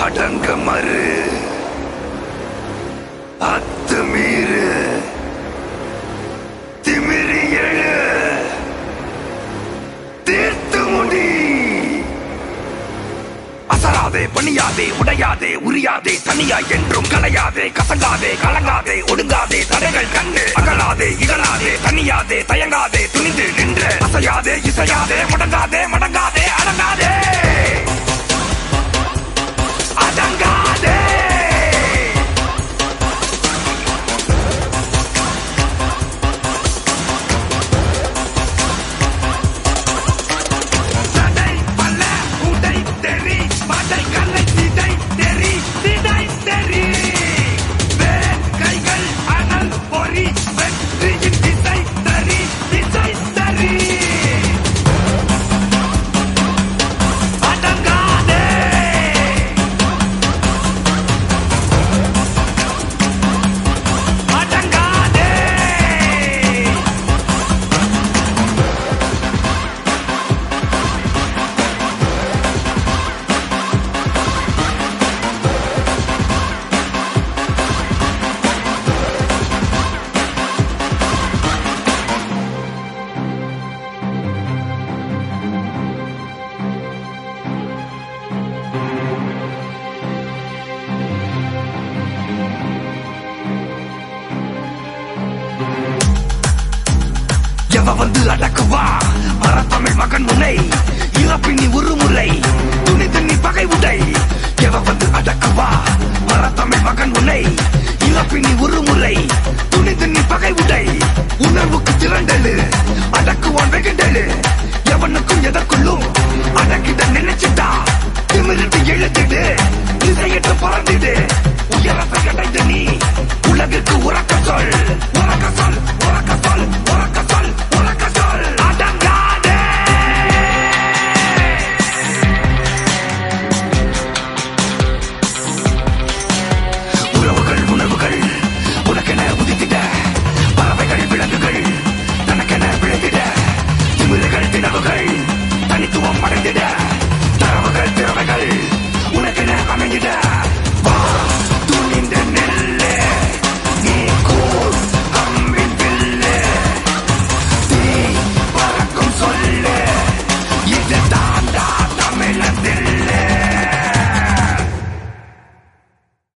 அடங்க மறு அத்துமீறு திமிரி எழு தீர்த்து முடி அசராதே பணியாதே உடையாதே உரியாதே தனியா என்றும் கலையாதே கசங்காதே கலங்காதே ஒடுங்காதே தடைகள் கண்டு அகலாதே இகழாதே தனியாதே தயங்காதே துணிந்து நின்று அசையாதே இசையாதே முடங்காதே மடங்காதே அடங்காதே அடங்காதே சடை பல்ல உடை தெறி மடை கல்லை திடை தெறி திடை தெறி வேல் கைகள் அனல் பொறி வெற்றியின் திசை தறி திசை தறி அடங்காதே அடங்காதே எவ வந்து அடக்குவா மரத்தமிழ் மகன் உன்னை இறப்பினி உருமுறை துணி துணி பகை உடை எவ வந்து அடக்குவா மரத்தமிழ் மகன் உன்னை இறப்பினி உருமுறை துணி துணி பகை உடை உணர்வுக்கு திரண்டலு அடக்குவான் வெகுண்டலு எவனுக்கும் எதற்குள்ளும் அடக்கிட நினைச்சு